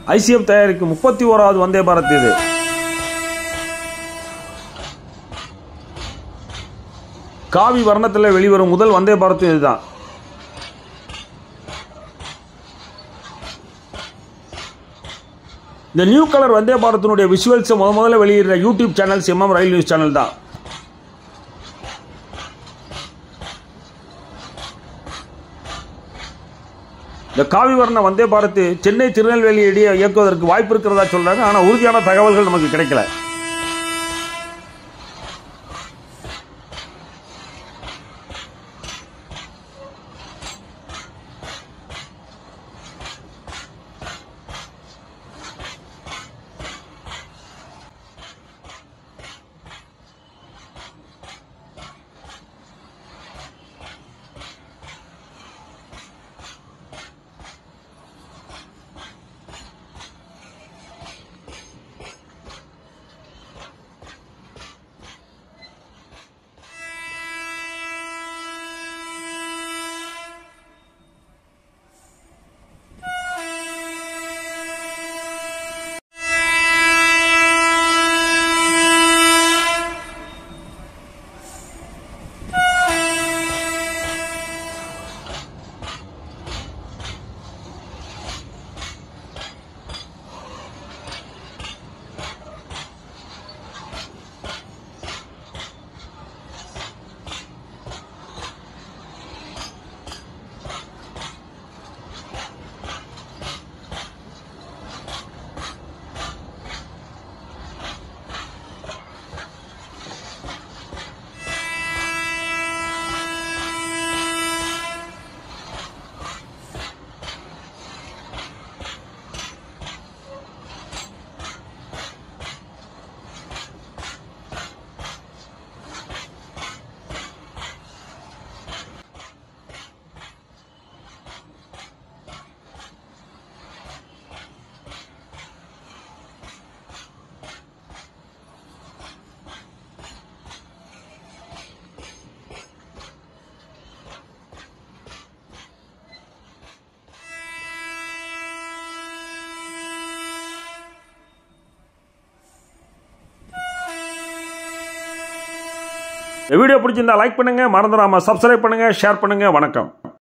ICF தயாரிக்கும் முப்பத்தி ஓராவது வந்தே பாரத் இது காவி வர்ணத்தில் வெளிவரும் முதல் வந்தே பாரத்தும் இதுதான் இந்த நியூ கலர் வந்தே பாரத்தினுடைய விஷுவல்ஸை முத முதல்ல வெளியிடுற YouTube channels MM rail news channel தான் இந்த காவி வர்ண வந்தே பாரத் சென்னை திருநெல்வேலி இடையே இயக்குவதற்கு வாய்ப்பு இருக்கிறதா சொல்றாங்க ஆனால் உறுதியான தகவல்கள் நமக்கு கிடைக்கல இந்த வீடியோ பிடிச்சிருந்தா லைக் பண்ணுங்க மறந்துடாம சப்ஸ்கிரைப் பண்ணுங்க ஷேர் பண்ணுங்க வணக்கம்